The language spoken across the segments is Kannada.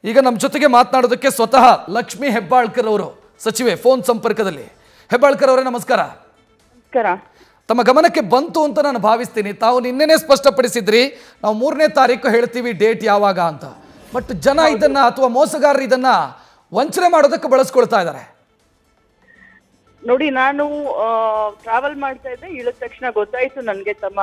ಈಗ ನಮ್ಮ ಜೊತೆಗೆ ಮಾತನಾಡೋದಕ್ಕೆ ಸ್ವತಃ ಲಕ್ಷ್ಮಿ ಹೆಬ್ಬಾಳ್ಕರ್ ಅವರು ಸಚಿವೆ ಫೋನ್ ಸಂಪರ್ಕದಲ್ಲಿ ಹೆಬ್ಬಾಳ್ಕರ್ ಅವರೇ ನಮಸ್ಕಾರ ನಮಸ್ಕಾರ ತಮ್ಮ ಗಮನಕ್ಕೆ ಬಂತು ಅಂತ ನಾನು ಭಾವಿಸ್ತೀನಿ ತಾವು ನಿನ್ನೆನೇ ಸ್ಪಷ್ಟಪಡಿಸಿದ್ರಿ ನಾವು ಮೂರನೇ ತಾರೀಕು ಹೇಳ್ತೀವಿ ಡೇಟ್ ಯಾವಾಗ ಅಂತ ಬಟ್ ಜನ ಇದನ್ನ ಅಥವಾ ಮೋಸಗಾರರು ಇದನ್ನ ವಂಚನೆ ಮಾಡೋದಕ್ಕೆ ಬಳಸ್ಕೊಳ್ತಾ ಇದ್ದಾರೆ ನೋಡಿ ನಾನು ಟ್ರಾವೆಲ್ ಮಾಡ್ತಾ ಇದ್ದೆ ಇಳಿದ ತಕ್ಷಣ ಗೊತ್ತಾಯ್ತು ನನ್ಗೆ ತಮ್ಮ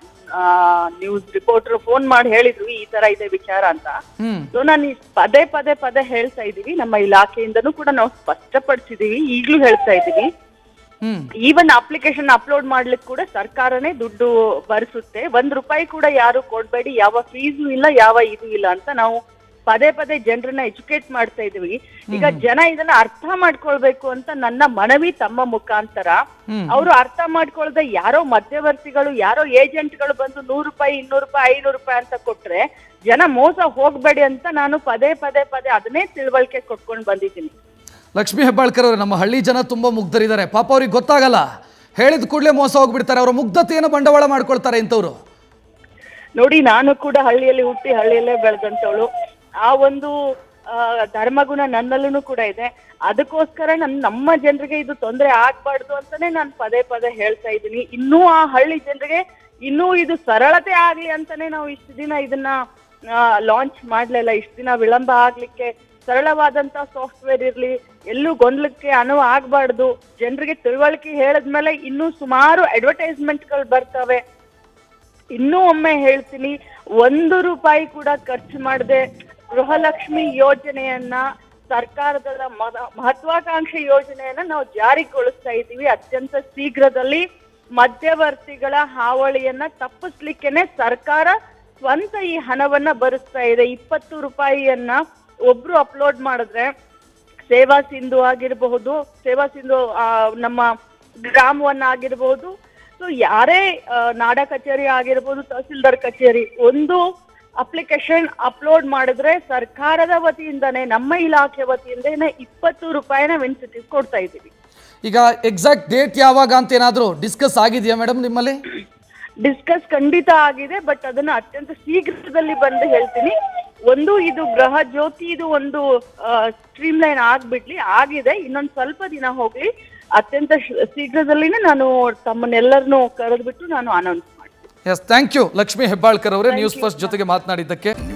ನ್ಯೂಸ್ ರಿಪೋರ್ಟರ್ ಫೋನ್ ಮಾಡಿ ಹೇಳಿದ್ರು ಈ ತರ ಇದೆ ವಿಚಾರ ಅಂತ ಹ್ಮ್ ಸೊ ನಾನು ಈ ಪದೇ ಪದೇ ಪದೇ ಹೇಳ್ತಾ ಇದೀವಿ ನಮ್ಮ ಇಲಾಖೆಯಿಂದನೂ ಕೂಡ ನಾವು ಸ್ಪಷ್ಟಪಡಿಸಿದೀವಿ ಈಗ್ಲೂ ಹೇಳ್ತಾ ಇದೀವಿ ಹ್ಮ್ ಈವನ್ ಅಪ್ಲಿಕೇಶನ್ ಅಪ್ಲೋಡ್ ಮಾಡ್ಲಿಕ್ಕೆ ಕೂಡ ಸರ್ಕಾರನೇ ದುಡ್ಡು ಭರಿಸುತ್ತೆ ಒಂದ್ ರೂಪಾಯಿ ಕೂಡ ಯಾರು ಕೊಡ್ಬೇಡಿ ಯಾವ ಫೀಸು ಇಲ್ಲ ಯಾವ ಇದು ಇಲ್ಲ ಅಂತ ನಾವು ಪದೇ ಪದೇ ಜನರನ್ನ ಎಜುಕೇಟ್ ಮಾಡ್ತಾ ಇದೀವಿ ಈಗ ಜನ ಇದನ್ನ ಅರ್ಥ ಮಾಡ್ಕೊಳ್ಬೇಕು ಅಂತ ನನ್ನ ಮನವಿ ತಮ್ಮ ಮುಖಾಂತರ ಹ್ಮ್. ಅವರು ಅರ್ಥ ಮಾಡ್ಕೊಳ್ದೆ ಯಾರೋ ಮಧ್ಯವರ್ತಿಗಳು ಯಾರೋ ಏಜೆಂಟ್ಗಳು ಬಂದು ನೂರು ರೂಪಾಯಿ ಇನ್ನೂರು ರೂಪಾಯಿ ಐನೂರು ರೂಪಾಯಿ ಅಂತ ಕೊಟ್ರೆ ಜನ ಮೋಸ ಹೋಗ್ಬೇಡಿ ಅಂತ ನಾನು ಪದೇ ಪದೇ ಪದೇ ಅದನ್ನೇ ತಿಳುವಳಿಕೆ ಕೊಟ್ಕೊಂಡು ಬಂದಿದ್ದೀನಿ ಲಕ್ಷ್ಮಿ ಹೆಬ್ಬಾಳ್ಕರ್ ಅವರು ನಮ್ಮ ಹಳ್ಳಿ ಜನ ತುಂಬಾ ಮುಗ್ಧರಿದ್ದಾರೆ ಪಾಪ ಅವ್ರಿಗೆ ಗೊತ್ತಾಗಲ್ಲ ಹೇಳಿದ ಕೂಡಲೇ ಮೋಸ ಹೋಗ್ಬಿಡ್ತಾರೆ ಅವರ ಮುಗ್ಧತೆಯನ್ನು ಬಂಡವಾಳ ಮಾಡ್ಕೊಳ್ತಾರೆ ಇಂಥವ್ರು ನೋಡಿ ನಾನು ಕೂಡ ಹಳ್ಳಿಯಲ್ಲಿ ಹುಟ್ಟಿ ಹಳ್ಳಿಯಲ್ಲೇ ಬೆಳೆದಂತವಳು ಆ ಒಂದು ಆ, ಧರ್ಮಗುಣ ನನ್ನಲ್ಲೂ ಕೂಡ ಇದೆ ಅದಕ್ಕೋಸ್ಕರ ನನ್ ನಮ್ಮ ಜನರಿಗೆ ಇದು ತೊಂದರೆ ಆಗ್ಬಾರ್ದು ಅಂತಾನೆ ನಾನು ಪದೇ ಪದೇ ಹೇಳ್ತಾ ಇದ್ದೀನಿ ಇನ್ನೂ ಆ ಹಳ್ಳಿ ಜನರಿಗೆ ಇನ್ನೂ ಇದು ಸರಳತೆ ಆಗ್ಲಿ ಅಂತಾನೆ ನಾವು ಇಷ್ಟು ದಿನ ಇದನ್ನ ಲಾಂಚ್ ಮಾಡ್ಲಿಲ್ಲ ಇಷ್ಟು ದಿನ ವಿಳಂಬ ಆಗ್ಲಿಕ್ಕೆ ಸರಳವಾದಂತ ಸಾಫ್ಟ್ವೇರ್ ಇರ್ಲಿ ಎಲ್ಲೂ ಗೊಂದಲಕ್ಕೆ ಅನುವು ಆಗ್ಬಾರ್ದು ಜನರಿಗೆ ತಿಳುವಳಿಕೆ ಹೇಳಿದ್ಮೇಲೆ ಇನ್ನೂ ಸುಮಾರು ಅಡ್ವರ್ಟೈಸ್ಮೆಂಟ್ಗಳು ಬರ್ತವೆ ಇನ್ನೂ ಒಮ್ಮೆ ಹೇಳ್ತೀನಿ ಒಂದು ರೂಪಾಯಿ ಕೂಡ ಖರ್ಚು ಮಾಡದೆ ಗೃಹಲಕ್ಷ್ಮಿ ಯೋಜನೆಯನ್ನ ಸರ್ಕಾರದ ಮದ- ಮಹತ್ವಾಕಾಂಕ್ಷಿ ಯೋಜನೆಯನ್ನ ನಾವು ಜಾರಿಗೊಳಿಸ್ತಾ ಇದ್ದೀವಿ ಅತ್ಯಂತ ಶೀಘ್ರದಲ್ಲಿ ಮಧ್ಯವರ್ತಿಗಳ ಹಾವಳಿಯನ್ನ ತಪ್ಪಿಸ್ಲಿಕ್ಕೆನೆ ಸರ್ಕಾರ ಸ್ವಂತ ಈ ಹಣವನ್ನ ಭರಿಸ್ತಾ ಇದೆ ಇಪ್ಪತ್ತು ರೂಪಾಯಿಯನ್ನ ಒಬ್ರು ಅಪ್ಲೋಡ್ ಮಾಡಿದ್ರೆ ಸೇವಾ ಸಿಂಧು ಆಗಿರಬಹುದು ಸೇವಾ ಸಿಂಧು ಆ, ನಮ್ಮ ಗ್ರಾಮವನ್ನ ಆಗಿರಬಹುದು ಸೊ ಯಾರೇ ಆ, ನಾಡ ಕಚೇರಿ ಆಗಿರ್ಬೋದು ತಹಸೀಲ್ದಾರ್ ಕಚೇರಿ ಒಂದು ಅಪ್ಲಿಕೇಶನ್ ಅಪ್ಲೋಡ್ ಮಾಡಿದ್ರೆ ಸರ್ಕಾರದ ವತಿಯಿಂದಾನೇ ನಮ್ಮ ಇಲಾಖೆ ವತಿಯಿಂದನೇ ಇಪ್ಪತ್ತು ರೂಪಾಯಿನ ಇನ್ಸೆಂಟಿವ್ ಕೊಡ್ತಾ ಇದ್ದೀವಿ ಈಗ ಎಕ್ಸಾಕ್ಟ್ ಡೇಟ್ ಯಾವಾಗ ಅಂತ ಏನಾದರೂ ಡಿಸ್ಕಸ್ ಆಗಿದೆಯಾ ಮೇಡಮ್ ನಿಮ್ಮಲ್ಲಿ ಡಿಸ್ಕಸ್ ಖಂಡಿತ ಆಗಿದೆ ಬಟ್ ಅದನ್ನ ಅತ್ಯಂತ ಶೀಘ್ರದಲ್ಲಿ ಬಂದು ಹೇಳ್ತೀನಿ ಒಂದು ಇದು ಗೃಹ ಜ್ಯೋತಿ ಇದು ಒಂದು ಸ್ಟ್ರೀಮ್ ಲೈನ್ ಆಗ್ಬಿಡ್ಲಿ ಆಗಿದೆ ಇನ್ನೊಂದು ಸ್ವಲ್ಪ ದಿನ ಹೋಗ್ಲಿ ಅತ್ಯಂತ ಶ್- ಶೀಘ್ರದಲ್ಲಿನೇ ನಾನು ತಮ್ಮನ್ನೆಲ್ಲರನ್ನು ಕರೆದ್ಬಿಟ್ಟು ನಾನು ಅನೌನ್ಸ್ ಮಾಡ್ತೀನಿ yes thank you Lakshmi Hebbalkar ಅವರೇ ನ್ಯೂಸ್ ಫಸ್ಟ್ ಜೊತೆಗೆ ಮಾತನಾಡಿದ್ದಕ್ಕೆ